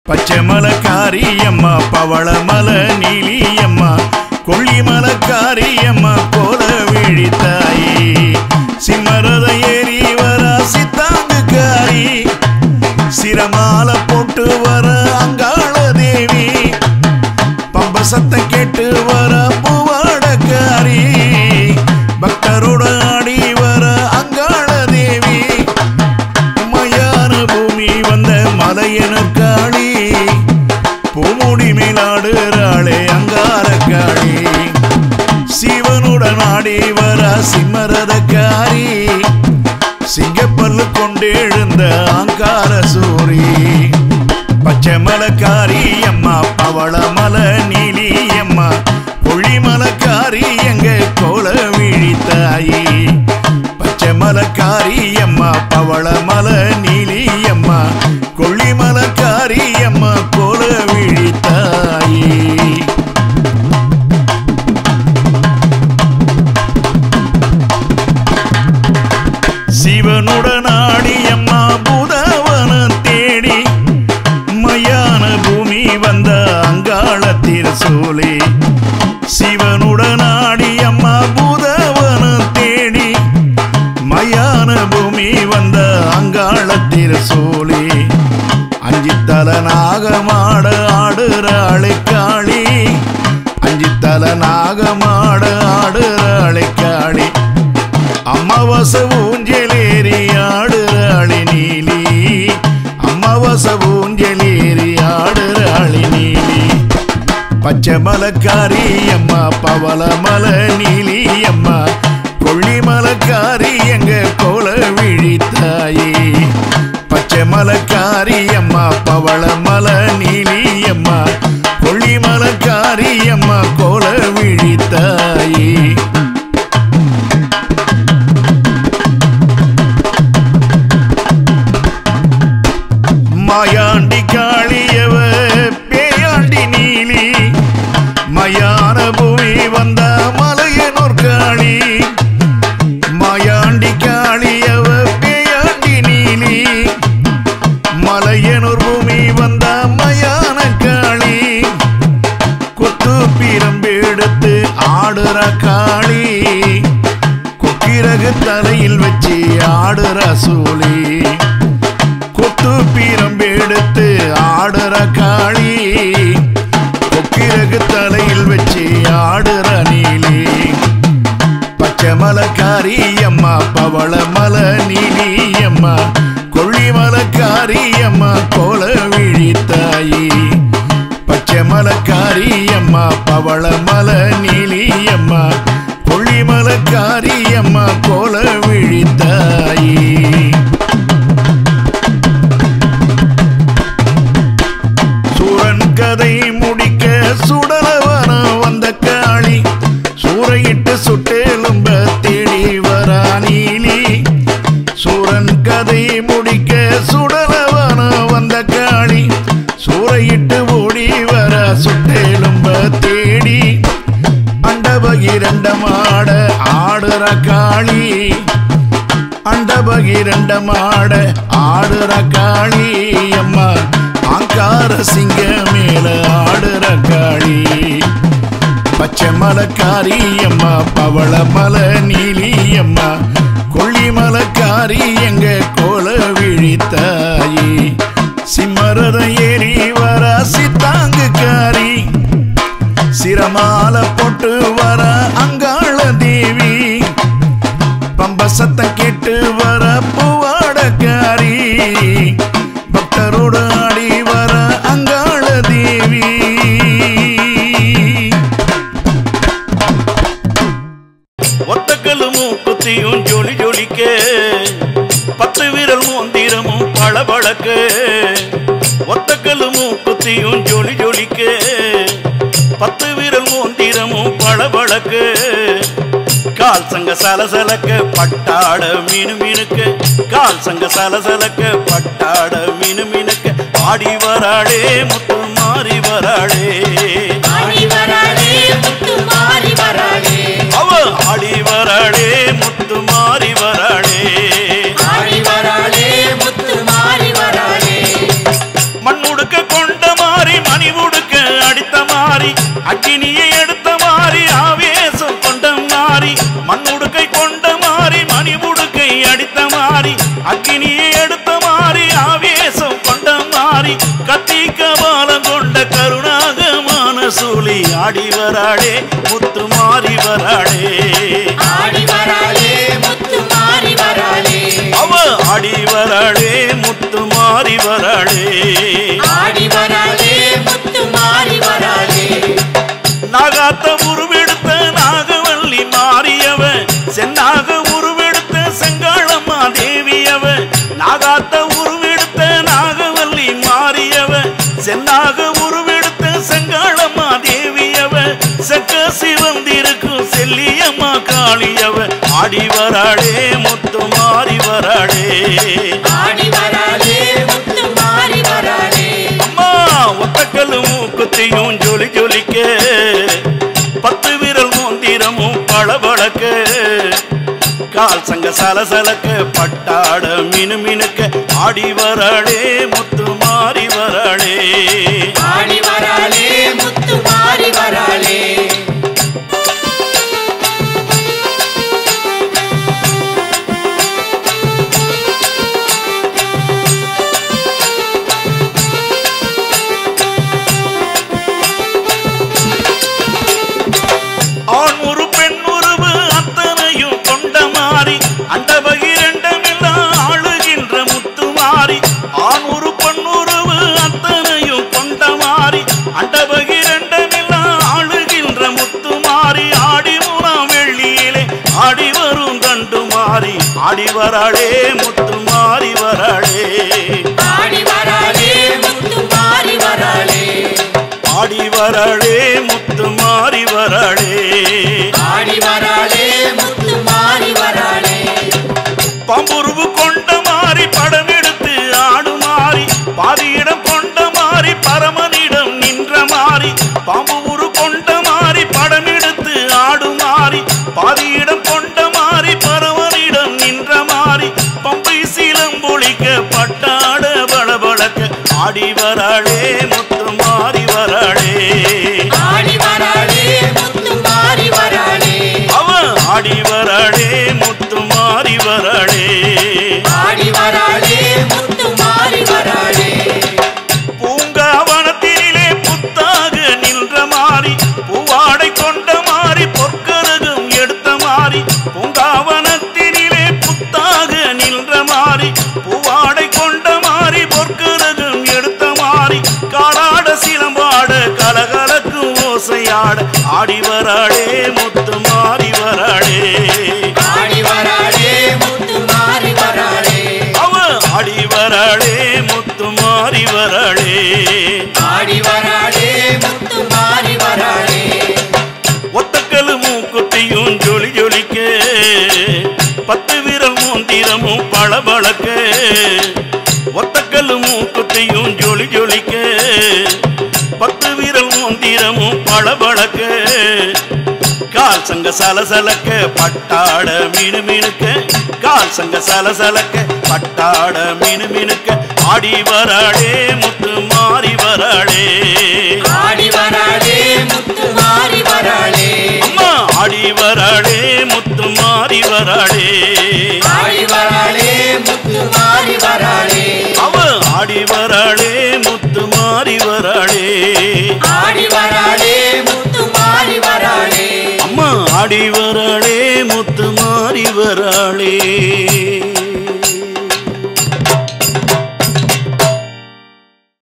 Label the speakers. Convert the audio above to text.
Speaker 1: பச்சைமலை காரியம்மா பவளமல நீலியம்மா கொல்லிமலை காரியம்மா கோல விழித்தாயி சிம்மரத ஏறி வர சித்தாங்கு காரி சிரமால போட்டு வர அங்காள தேவி பம்ப சத்தம் கேட்டு வர பூவாடக்காரி பக்தரோட ஆடி வர அங்காள தேவி உமையான பூமி வந்த மலையன காளி பூமுடி மேலாடுறாளே அங்கார காளி சிவனுடன் ஆடி வர சிம்மரதக்காரி சிங்கப்பல்லு கொண்டு எழுந்த அங்கார சூரி பச்சைமலக்காரி அம்மா பவளமல நீலி அம்மா புள்ளிமலக்காரி எங்க கோல விழித்தாயி பச்சைமலக்காரி அம்மா பவளமல நீலி அம்மா கொள்ளிமலக்காரி அம்மா கோல விழித்தாயி சிவனுடன் ஆடியம்மா புதவன தேடி மயான பூமி வந்த அங்காளத்திர சோலே சிவனுடன் ஆடியம்மா புதவன தேடி மயான பூமி வந்த அங்காளத்திர சோலே அஞ்சித்தல நாகமாட ஆடுறாளை காளி அஞ்சித்தல நாகமாட ஆடுறாளை காளி அம்மாவாச ஊஞ்சலேறி ஆடுறாளி நீலி அம்மாவாச ஊஞ்சலேறி ஆடுறாளி நீலி பச்சை மலக்காரி அம்மா பவள மல நீலி அம்மா கொள்ளி மலக்காரி எங்க கோல விழித்தாயி பச்சை மலக்காரி அம்மா பவள மல நீலி அம்மா கொள்ளி மலக்காரி அம்மா கோல விழித்தாயி மாயாண்டி காளியவ பேயாண்டி நீலி மயான பூமி வந்த மலையனூர் காளி மாயாண்டி காளியவ பேயாண்டி நீலி மலையனூர் பூமி வந்த மயான காளி குத்து பிரம்பு எடுத்து ஆடுற காளி கொக்கிரகு தலையில் வச்சு ஆடுற சூழி கொத்து பீரம்பு எடுத்து ஆடுற காளி கொக்கிரகு தலையில் வச்சு ஆடுற நீலி பச்சை மலக்காரி அம்மா பவள மல நீலி அம்மா கொள்ளி மலக்காரி அம்மா கோல விழித்தாயி பச்சை மலக்காரி அம்மா பவள மல நீலி அம்மா கொள்ளி மலக்காரி அம்மா கோல விழித்தாயி சூரன் கதை முடிக்க சுடலவன வந்த காளி சூறையிட்டு சுட்டெலும்ப தேடி வரா நீலி சூரன் கதை முடிக்க சுடலவன வந்த காளி சூறையிட்டு ஓடி வர சுட்டெலும்ப தேடி அண்டபகிரண்டமாட ஆடுற காளி அண்டபகிரண்டமாட ஆடுற காளி அம்மா ஆங்கார சிங்க மேல ஆடுற காளி பச்சை மலக்காரி அம்மா பவள மல நீலி அம்மா கொள்ளி மலக்காரி எங்க கோல விழித்தாயி சிம்மரத ஏறி வர சித்தாங்கு காரி சிரமால போட்டு வர அங்காள தேவி பம்ப சத்தம் கேட்டு வர பூவாடக்காரி பக்தரோடு ஆடி வர அங்காள தேவி
Speaker 2: ஒத்தக்கல்லு மூக்குத்தியும் ஜொலி ஜொலிக்க பத்து விரல் மோந்திரமும் பளபளக்க ஒத்தக்கல்லு மூக்குத்தியும் ஜொலி ஜொலிக்க பத்து விரல் மோந்திரமும் பளபளக்க கால் சங்க சலசலக்க பட்டாட மீனு மீனுக்க கால் சங்க சலசலக்க பட்டாட மீனு மீனுக்க ஆடி வராளே முத்து மாறி வராளே
Speaker 3: ஆடி வராளே முத்து மாறி வராளே
Speaker 2: அவ ஆடி வராளே முத்து மாறி வராளே
Speaker 3: ஆடி வராளே முத்து மாறி வராளே
Speaker 2: மண்ணுடுக்க கொண்ட அக்கினியை எடுத்த மாறி ஆவேசம் கொண்ட மாறி மண்ணுடுக்கை கொண்ட மாறி மணிமுடுக்கை அடித்த மாறி அக்கினியை எடுத்த மாறி ஆவேசம் கொண்ட மாறி கத்தி கபாலம் கொண்ட கருணாகமான சூழி ஆடி வராளே முத்து மாறி வராளே
Speaker 3: ஆடி வராளே முத்து மாறி வராளே
Speaker 2: அவ ஆடி வராளே முத்து மாறி வராளே
Speaker 3: ஆடி வராளே முத்து மாறி வராளே
Speaker 2: நாகாத்த உருவெடுத்த நாகவல்லி மாறியவ சென்னாக உருவெடுத்த செங்காளம்மா தேவியவ நாகாத்த உருவெடுத்த நாகவல்லி மாறியவ சென்னாக உருவெடுத்த செங்காளம்மா தேவியவ செக்க சிவந்திருக்கும் செல்லியம்மா காளியவ ஆடி வராளே முத்து மாறி வராளே
Speaker 3: ஆடி வராளே முத்து மாறி வராளே
Speaker 2: அம்மா ஒத்தக்கல்லும் மூக்குத்தியும் ஜொலி ஜொலிக்க பத்து விரல் மோந்திரமும் பளபளக்க கால் சங்க சலசலக்க பட்டாட மினு மினுக்க ஆடி வராளே முத்து மாறி வராளே
Speaker 3: ஆடி வராளே முத்து மாறி வராளே
Speaker 2: ஆண் ஒரு பெண் உருவு அத்தனையும் கொண்ட மாறி அந்த பகிரண்டமெல்லாம் ஆளுகின்ற முத்து மாறி ஆண் ஒரு பெண் உருவு அத்தனையும் கொண்ட மாறி அந்த பகிரண்டமெல்லாம் ஆளுகின்ற முத்து மாறி ஆடி மூணாம் வெள்ளியிலே ஆடி வரும் கண்டு மாறி ஆடி வராளே முத்து மாறி வராளே
Speaker 3: ஆடி வராளே முத்து மாறி வராளே
Speaker 2: ஆடி வராளே முத்து மாறி வராளே
Speaker 3: ஆடி வராளே முத்து மாறி வராளே
Speaker 2: பாம்புருவு கொண்ட மாறி படம் எடுத்து ஆடுமாறி பாதியிடம் கொண்ட மாறி பரமனிடம் நின்ற மாறி பாம்பு உரு கொண்ட மாறி படம் எடுத்து ஆடுமாறி பாதியிடம் கொண்ட மாறி பரமனிடம் நின்ற மாறி பம்பை சீலம்பொழிக்க பட்டாட பளபளக்க ஆடி வராளே முத்து மாறி வராளே
Speaker 3: ஆடி வராளே முத்து மாறி வராளே
Speaker 2: அவ ஆடி வராளே முத்து மாறி வராளே
Speaker 3: ஆடி வராளே முத்து மாறி வராளே
Speaker 2: பூங்காவனத்தினிலே புத்தாக நின்ற மாறி பூவாடை கொண்ட மாறி பொற்கரகம் எடுத்த மாறி பூங்காவனத்தினிலே புத்தாக நின்ற மாறி பூவாடை கொண்ட மாறி பொற்கரகம் எடுத்த மாறி காலாட சிலம்பாட கலகலக்கும் ஓசையாட ஆடி வராளே முத்து மாறி வராளே
Speaker 3: ஆடி வராளே முத்து மாறி வராளே
Speaker 2: அவ ஆடி வராளே முத்து மாறி வராளே
Speaker 3: ஆடி வராளே முத்து மாறி வராளே
Speaker 2: ஒத்தக்கல் மூக்குத்தியும் ஜொலி ஜொலிக்க பத்து விரல் மோந்திரமும் பளபளக்க ஒத்தக்கல் மூக்குத்தியும் ஜொலி ஜொலிக்க பத்து விரல் மோந்திரமும் பளபளக்க கால் சங்க சலசலக்க பட்டாட மினு மினுக்க கால் சங்க சலசலக்க பட்டாட மினு மினுக்க ஆடி வராளே முத்து மாறி வராளே
Speaker 3: ஆடி வராளே முத்து மாறி வராளே
Speaker 2: அம்மா ஆடி வராளே முத்து மாறி வராளே
Speaker 3: ஆடி வராளே முத்து மாறி வராளே
Speaker 2: அவ ஆடி வராளே முத்து மாறி வராளே
Speaker 3: ஆடி வராளே முத்து மாறி வராளே
Speaker 2: அம்மா ஆடி வராளே முத்து மாறி வராளே